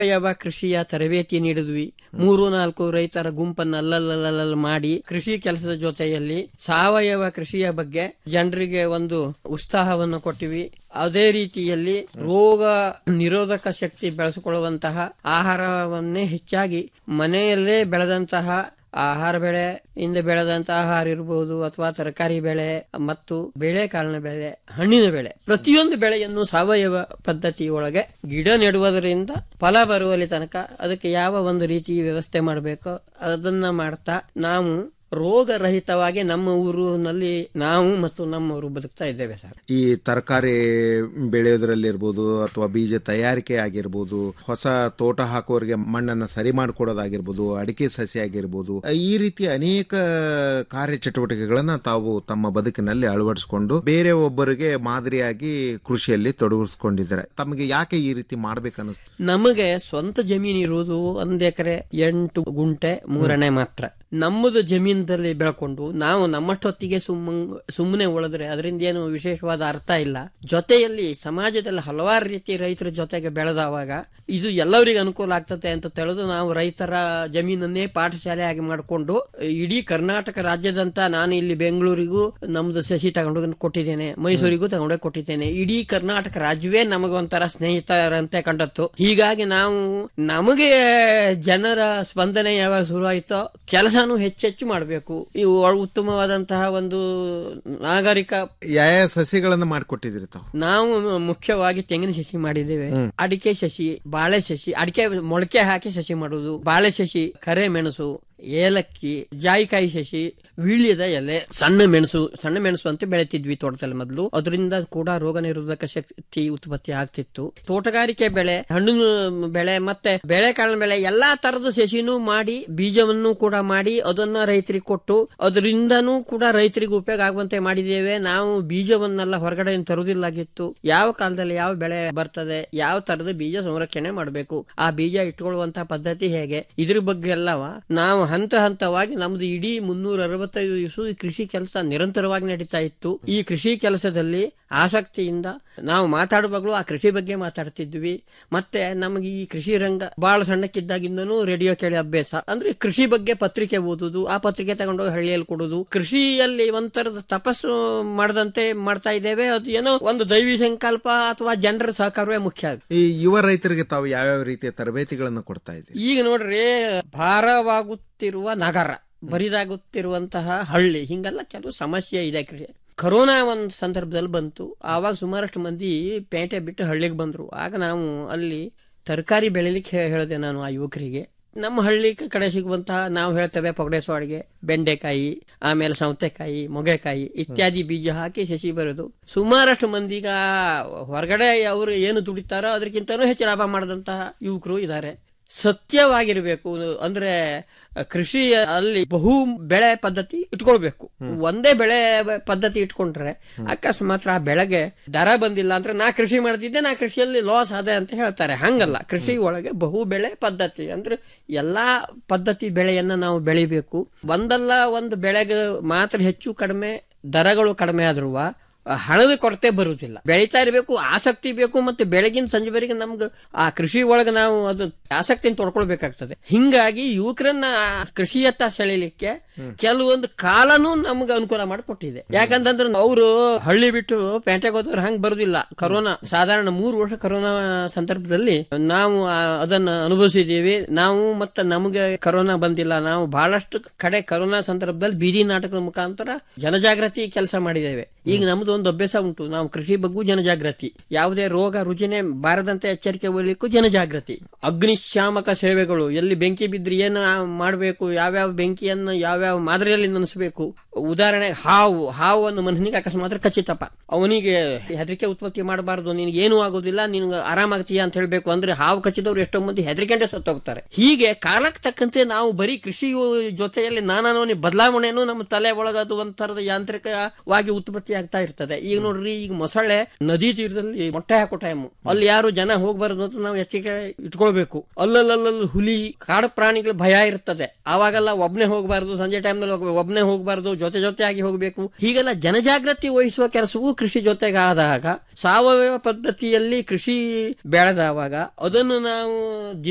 ಸಾವಯವ ಕೃಷಿಯ ತರಬೇತಿ ನೀಡಿದ್ವಿ ಮೂರು ನಾಲ್ಕು ರೈತರ ಗುಂಪನ್ನು ಅಲ್ಲಲ್ಲಲ್ಲ ಮಾಡಿ ಕೃಷಿ ಕೆಲಸದ ಜೊತೆಯಲ್ಲಿ ಸಾವಯವ ಕೃಷಿಯ ಬಗ್ಗೆ ಜನರಿಗೆ ಒಂದು ಉತ್ಸಾಹವನ್ನು ಕೊಟ್ಟಿವಿ ಅದೇ ರೀತಿಯಲ್ಲಿ ರೋಗ ನಿರೋಧಕ ಶಕ್ತಿ ಬೆಳೆಸಿಕೊಳ್ಳುವಂತಹ ಆಹಾರವನ್ನೇ ಹೆಚ್ಚಾಗಿ ಮನೆಯಲ್ಲೇ ಬೆಳೆದಂತಹ ಆಹಾರ ಬೆಳೆ ಇಂದ ಬೆಳೆದಂತಹ ಆಹಾರ ಇರಬಹುದು ಅಥವಾ ತರಕಾರಿ ಬೆಳೆ ಮತ್ತು ಬೇಳೆಕಾಳಿನ ಬೆಳೆ ಹಣ್ಣಿನ ಬೆಳೆ ಪ್ರತಿಯೊಂದು ಬೆಳೆಯನ್ನು ಸಾವಯವ ಪದ್ಧತಿ ಒಳಗೆ ಗಿಡ ನೆಡುವುದರಿಂದ ಫಲ ಬರುವಲ್ಲಿ ತನಕ ಅದಕ್ಕೆ ಯಾವ ಒಂದು ರೀತಿ ವ್ಯವಸ್ಥೆ ಮಾಡಬೇಕೋ ಅದನ್ನ ಮಾಡ್ತಾ ನಾವು ರೋಗರಹಿತವಾಗಿ ನಮ್ಮ ಊರಿನಲ್ಲಿ ನಾವು ಮತ್ತು ನಮ್ಮವರು ಬದುಕ್ತಾ ಇದ್ದೇವೆ ಸರ್ ಈ ತರಕಾರಿ ಬೆಳೆಯೋದ್ರಲ್ಲಿರ್ಬೋದು ಅಥವಾ ಬೀಜ ತಯಾರಿಕೆ ಆಗಿರ್ಬೋದು ಹೊಸ ತೋಟ ಹಾಕೋರಿಗೆ ಮಣ್ಣನ್ನ ಸರಿ ಮಾಡಿಕೊಡೋದಾಗಿರ್ಬೋದು ಅಡಿಕೆ ಸಸಿ ಆಗಿರ್ಬೋದು ಈ ರೀತಿ ಅನೇಕ ಕಾರ್ಯಚಟುವಟಿಕೆಗಳನ್ನ ತಾವು ತಮ್ಮ ಬದುಕಿನಲ್ಲಿ ಅಳವಡಿಸಿಕೊಂಡು ಬೇರೆ ಒಬ್ಬರಿಗೆ ಮಾದರಿಯಾಗಿ ಕೃಷಿಯಲ್ಲಿ ತೊಡಗಿಸ್ಕೊಂಡಿದ್ದಾರೆ ತಮಗೆ ಯಾಕೆ ಈ ರೀತಿ ಮಾಡ್ಬೇಕನ್ನಿಸ್ತು ನಮಗೆ ಸ್ವಂತ ಜಮೀನು ಇರುವುದು ಒಂದ್ ಎಕರೆ ಎಂಟು ಗುಂಟೆ ಮೂರನೇ ಮಾತ್ರ ನಮ್ಮದು ಜಮೀನದಲ್ಲಿ ಬೆಳ್ಕೊಂಡು ನಾವು ನಮ್ಮಷ್ಟೊತ್ತಿಗೆ ಸುಮ್ಮ ಸುಮ್ಮನೆ ಉಳಿದ್ರೆ ಅದರಿಂದ ಏನು ವಿಶೇಷವಾದ ಅರ್ಥ ಇಲ್ಲ ಜೊತೆಯಲ್ಲಿ ಸಮಾಜದಲ್ಲಿ ಹಲವಾರು ರೀತಿ ರೈತರ ಜೊತೆಗೆ ಬೆಳೆದವಾಗ ಇದು ಎಲ್ಲರಿಗೂ ಅನುಕೂಲ ಆಗ್ತದೆ ಅಂತ ತಿಳಿದು ನಾವು ರೈತರ ಜಮೀನನ್ನೇ ಪಾಠಶಾಲೆ ಆಗಿ ಮಾಡಿಕೊಂಡು ಇಡೀ ಕರ್ನಾಟಕ ರಾಜ್ಯದಂತ ನಾನು ಇಲ್ಲಿ ಬೆಂಗಳೂರಿಗೂ ನಮ್ದು ಸಸಿ ತಗೊಂಡು ಕೊಟ್ಟಿದ್ದೇನೆ ಮೈಸೂರಿಗೂ ತಗೊಂಡೋಗಿ ಕೊಟ್ಟಿದ್ದೇನೆ ಇಡೀ ಕರ್ನಾಟಕ ರಾಜ್ಯವೇ ನಮಗೊಂಥರ ಸ್ನೇಹಿತರಂತೆ ಕಂಡತ್ತು ಹೀಗಾಗಿ ನಾವು ನಮಗೆ ಜನರ ಸ್ಪಂದನೆ ಯಾವಾಗ ಶುರುವಾಯಿತೋ ಕೆಲಸನೂ ಹೆಚ್ಚೆಚ್ಚು ಮಾಡಬೇಕು ಇವು ಉತ್ತಮವಾದಂತಹ ಒಂದು ನಾಗರಿಕ ಯಾವ ಸಸಿಗಳನ್ನ ಮಾಡಿಕೊಟ್ಟಿದ್ರಿ ತಾವು ನಾವು ಮುಖ್ಯವಾಗಿ ತೆಂಗಿನ ಸಸಿ ಮಾಡಿದ್ದೇವೆ ಅಡಿಕೆ ಸಸಿ ಬಾಳೆ ಸಸಿ ಅಡಿಕೆ ಮೊಳಕೆ ಹಾಕಿ ಸಸಿ ಮಾಡುವುದು ಬಾಳೆ ಸಸಿ ಕರೆ ಮೆಣಸು ಏಲಕ್ಕಿ ಜಾಯಿಕಾಯಿ ಸಸಿ ವೀಳ್ಯದ ಎಲೆ ಸಣ್ಣ ಮೆಣಸು ಸಣ್ಣ ಮೆಣಸು ಅಂತ ಬೆಳೆತಿದ್ವಿ ತೋಟದಲ್ಲಿ ಮೊದಲು ಅದರಿಂದ ಕೂಡ ರೋಗ ನಿರೋಧಕ ಶಕ್ತಿ ಉತ್ಪತ್ತಿ ಆಗ್ತಿತ್ತು ತೋಟಗಾರಿಕೆ ಬೆಳೆ ಹಣ್ಣು ಬೆಳೆ ಮತ್ತೆ ಬೆಳೆಕಾಳಿನ ಬೆಳೆ ಎಲ್ಲಾ ತರದ ಸಸಿನೂ ಮಾಡಿ ಬೀಜವನ್ನು ಕೂಡ ಮಾಡಿ ಅದನ್ನ ರೈತರಿಗೆ ಕೊಟ್ಟು ಅದರಿಂದನೂ ಕೂಡ ರೈತರಿಗೆ ಉಪಯೋಗ ಆಗುವಂತೆ ಮಾಡಿದ್ದೇವೆ ನಾವು ಬೀಜವನ್ನೆಲ್ಲ ಹೊರಗಡೆ ತರುವುದಿಲ್ಲಾಗಿತ್ತು ಯಾವ ಕಾಲದಲ್ಲಿ ಯಾವ ಬೆಳೆ ಬರ್ತದೆ ಯಾವ ತರದ ಬೀಜ ಸಂರಕ್ಷಣೆ ಮಾಡಬೇಕು ಆ ಬೀಜ ಇಟ್ಕೊಳ್ಳುವಂತಹ ಪದ್ಧತಿ ಹೇಗೆ ಇದ್ರ ಬಗ್ಗೆ ಎಲ್ಲವ ನಾವು ಹಂತ ಹಂತವಾಗಿ ನಮ್ದು ಇಡೀ ಮುನ್ನೂರ ಅರವತ್ತೈದು ದಿವಸ ಈ ಕೃಷಿ ಕೆಲಸ ನಿರಂತರವಾಗಿ ನಡೀತಾ ಇತ್ತು ಈ ಕೃಷಿ ಕೆಲಸದಲ್ಲಿ ಆಸಕ್ತಿಯಿಂದ ನಾವು ಮಾತಾಡುವಾಗಲೂ ಆ ಕೃಷಿ ಬಗ್ಗೆ ಮಾತಾಡ್ತಿದ್ವಿ ಮತ್ತೆ ನಮಗೆ ಈ ಕೃಷಿ ರಂಗ ಬಹಳ ಸಣ್ಣಕ್ಕಿದ್ದಾಗಿಂದನೂ ರೇಡಿಯೋ ಕೇಳಿ ಅಭ್ಯಾಸ ಅಂದ್ರೆ ಕೃಷಿ ಬಗ್ಗೆ ಪತ್ರಿಕೆ ಓದುದು ಆ ಪತ್ರಿಕೆ ತಗೊಂಡೋಗಿ ಹಳ್ಳಿಯಲ್ಲಿ ಕೊಡುದು ಕೃಷಿಯಲ್ಲಿ ಒಂಥರದ ತಪಸ್ಸು ಮಾಡದಂತೆ ಮಾಡ್ತಾ ಇದ್ದೇವೆ ಅದು ಏನೋ ಒಂದು ದೈವಿ ಸಂಕಲ್ಪ ಅಥವಾ ಜನರ ಸಹಕಾರವೇ ಮುಖ್ಯ ಈ ಯುವ ರೈತರಿಗೆ ತಾವು ಯಾವ್ಯಾವ ರೀತಿಯ ತರಬೇತಿಗಳನ್ನ ಕೊಡ್ತಾ ಇದ್ದೀರಿ ಈಗ ನೋಡ್ರಿ ಭಾರವಾಗುತ್ತಿರುವ ನಗರ ಬರಿದಾಗುತ್ತಿರುವಂತಹ ಹಳ್ಳಿ ಹಿಂಗೆಲ್ಲ ಕೆಲವು ಸಮಸ್ಯೆ ಇದೆ ಕೃಷಿ ಕರೋನಾ ಒಂದು ಸಂದರ್ಭದಲ್ಲಿ ಬಂತು ಆವಾಗ ಸುಮಾರಷ್ಟು ಮಂದಿ ಪೇಟೆ ಬಿಟ್ಟು ಹಳ್ಳಿಗೆ ಬಂದ್ರು ಆಗ ನಾವು ಅಲ್ಲಿ ತರಕಾರಿ ಬೆಳಿಲಿಕ್ಕೆ ಹೇ- ಹೇಳಿದೆ ನಾನು ಆ ಯುವಕರಿಗೆ ನಮ್ಮ ಹಳ್ಳಿ ಕಡೆ ಸಿಗುವಂತಹ ನಾವು ಹೇಳ್ತೇವೆ ಪೊಗಡೆಸವಾಡಿಗೆ ಬೆಂಡೆಕಾಯಿ ಆಮೇಲೆ ಸೌತೆಕಾಯಿ ಮೊಗೆಕಾಯಿ ಇತ್ಯಾದಿ ಬೀಜ ಹಾಕಿ ಸಸಿ ಬರೋದು ಸುಮಾರಷ್ಟು ಮಂದಿಗ ಹೊರಗಡೆ ಅವರು ಏನು ದುಡಿತಾರೋ ಅದಕ್ಕಿಂತನೂ ಹೆಚ್ಚು ಲಾಭ ಮಾಡಿದಂತಹ ಯುವಕರು ಇದ್ದಾರೆ ಸತ್ಯವಾಗಿರ್ಬೇಕು ಅಂದ್ರೆ ಕೃಷಿ ಅಲ್ಲಿ ಬಹು ಬೆಳೆ ಪದ್ಧತಿ ಇಟ್ಕೊಳ್ಬೇಕು ಒಂದೇ ಬೆಳೆ ಪದ್ಧತಿ ಇಟ್ಕೊಂಡ್ರೆ ಅಕಸ್ಮಾತ್ ಆ ಬೆಳೆಗೆ ದರ ಬಂದಿಲ್ಲ ಅಂದ್ರೆ ನಾ ಕೃಷಿ ಮಾಡ್ತಿದ್ದೆ ನಾ ಕೃಷಿಯಲ್ಲಿ ಲಾಸ್ ಆದೆ ಅಂತ ಹೇಳ್ತಾರೆ ಹಂಗಲ್ಲ ಕೃಷಿ ಒಳಗೆ ಬಹು ಬೆಳೆ ಪದ್ಧತಿ ಅಂದ್ರೆ ಎಲ್ಲಾ ಪದ್ಧತಿ ಬೆಳೆಯನ್ನ ನಾವು ಬೆಳಿಬೇಕು ಒಂದಲ್ಲ ಒಂದು ಬೆಳೆಗೆ ಮಾತ್ರ ಹೆಚ್ಚು ಕಡಿಮೆ ದರಗಳು ಕಡಿಮೆ ಆದ್ರೂ ಹಣದ ಕೊರತೆ ಬರುವುದಿಲ್ಲ ಬೆಳೀತಾ ಇರಬೇಕು ಆಸಕ್ತಿ ಬೇಕು ಮತ್ತೆ ಬೆಳಗಿನ ಸಂಜೆವರೆಗೆ ನಮ್ಗೆ ಆ ಕೃಷಿ ಒಳಗೆ ನಾವು ಅದು ಆಸಕ್ತಿಯನ್ನು ತೊಡ್ಕೊಳ್ಬೇಕಾಗ್ತದೆ ಹಿಂಗಾಗಿ ಯುವಕರನ್ನ ಆ ಕೃಷಿಯತ್ತ ಸೆಳಿಲಿಕ್ಕೆ ಕೆಲವೊಂದು ಕಾಲನೂ ನಮ್ಗೆ ಅನುಕೂಲ ಮಾಡಿಕೊಟ್ಟಿದೆ ಯಾಕಂತಂದ್ರೆ ಅವರು ಹಳ್ಳಿ ಬಿಟ್ಟು ಪೇಟೆಗೆ ಹೋದವ್ರು ಹಂಗ್ ಬರುದಿಲ್ಲ ಕರೋನಾ ಸಾಧಾರಣ ಮೂರು ವರ್ಷ ಕರೋನಾ ಸಂದರ್ಭದಲ್ಲಿ ನಾವು ಆ, ಅದನ್ನ ಅನುಭವಿಸಿದ್ದೀವಿ ನಾವು ಮತ್ತೆ ನಮಗೆ ಕರೋನಾ ಬಂದಿಲ್ಲ ನಾವು ಬಹಳಷ್ಟು ಕಡೆ ಕರೋನಾ ಸಂದರ್ಭದಲ್ಲಿ ಬೀದಿ ನಾಟಕದ ಮುಖಾಂತರ ಜನಜಾಗೃತಿ ಕೆಲಸ ಮಾಡಿದ್ದೇವೆ ಈಗ ನಮ್ದು ಒಂದು ಅಭ್ಯಾಸ ಉಂಟು ನಾವು ಕೃಷಿ ಬಗ್ಗೂ ಜನಜಾಗೃತಿ ಯಾವುದೇ ರೋಗ ರುಜಿನೆ ಬಾರದಂತೆ ಎಚ್ಚರಿಕೆ ವಹಿಲಿಕ್ಕೂ ಜನಜಾಗೃತಿ ಅಗ್ನಿಶಾಮಕ ಸೇವೆಗಳು ಎಲ್ಲಿ ಬೆಂಕಿ ಬಿದ್ದರೆ ಏನು ಮಾಡಬೇಕು ಯಾವ್ಯಾವ ಬೆಂಕಿಯನ್ನು ಯಾವ್ಯಾವ ಮಾದರಿಯಲ್ಲಿ ನೆನೆಸಬೇಕು ಉದಾಹರಣೆ ಹಾವು ಹಾವು ಒಂದು ಮನುಷ್ಯನಿಗೆ ಅಕಸ್ಮಾತ್ ಖಚಿತಪ್ಪ ಅವನಿಗೆ ಹೆದರಿಕೆ ಉತ್ಪತ್ತಿ ಮಾಡಬಾರದು ನಿನಗೆ ಏನೂ ಆಗೋದಿಲ್ಲ ನಿನ್ಗೆ ಆರಾಮಾಗ್ತೀಯ ಅಂತ ಹೇಳ್ಬೇಕು ಅಂದ್ರೆ ಹಾವು ಕಚ್ಚಿದವ್ರು ಎಷ್ಟೋ ಮಂದಿ ಹೆದರಿಕೆಂಡೆ ಸತ್ತೋಗ್ತಾರೆ ಹೀಗೆ ಕಾಲಕ್ಕೆ ತಕ್ಕಂತೆ ನಾವು ಬರೀ ಕೃಷಿ ಜೊತೆಯಲ್ಲಿ ನಾನಾನವನಿ ಬದಲಾವಣೆನೂ ನಮ್ಮ ತಲೆ ಒಳಗದು ಒಂಥರದ ಯಾಂತ್ರಿಕವಾಗಿ ಉತ್ಪತ್ತಿ ಆಗ್ತಾ ಇರ್ತದೆ ಈಗ ನೋಡ್ರಿ ಈಗ ಮೊಸಳೆ ನದಿ ತೀರದಲ್ಲಿ ಮೊಟ್ಟೆ ಹಾಕೋ ಟೈಮು ಅಲ್ಲಿ ಯಾರು ಜನ ಹೋಗ್ಬಾರ್ದು ಅಂತ ನಾವು ಎಚ್ಚರಿಕೆ ಇಟ್ಕೊಳ್ಬೇಕು ಅಲ್ಲಲ್ಲಲ್ಲಿ ಹುಲಿ ಕಾಡು ಪ್ರಾಣಿಗಳು ಭಯ ಇರ್ತದೆ ಆವಾಗೆಲ್ಲ ಒಬ್ನೇ ಹೋಗಬಾರ್ದು ಸಂಜೆ ಟೈಮ್ನಲ್ಲಿ ಒಬ್ನೇ ಹೋಗಬಾರ್ದು ಜೊತೆ ಜೊತೆಯಾಗಿ ಹೋಗಬೇಕು ಹೀಗೆಲ್ಲ ಜನಜಾಗೃತಿ ವಹಿಸುವ ಕೆಲಸವೂ ಕೃಷಿ ಜೊತೆಗೆ ಆದಾಗ ಸಾವಯವ ಪದ್ಧತಿಯಲ್ಲಿ ಕೃಷಿ ಬೆಳೆದವಾಗ ಅದನ್ನು ನಾವು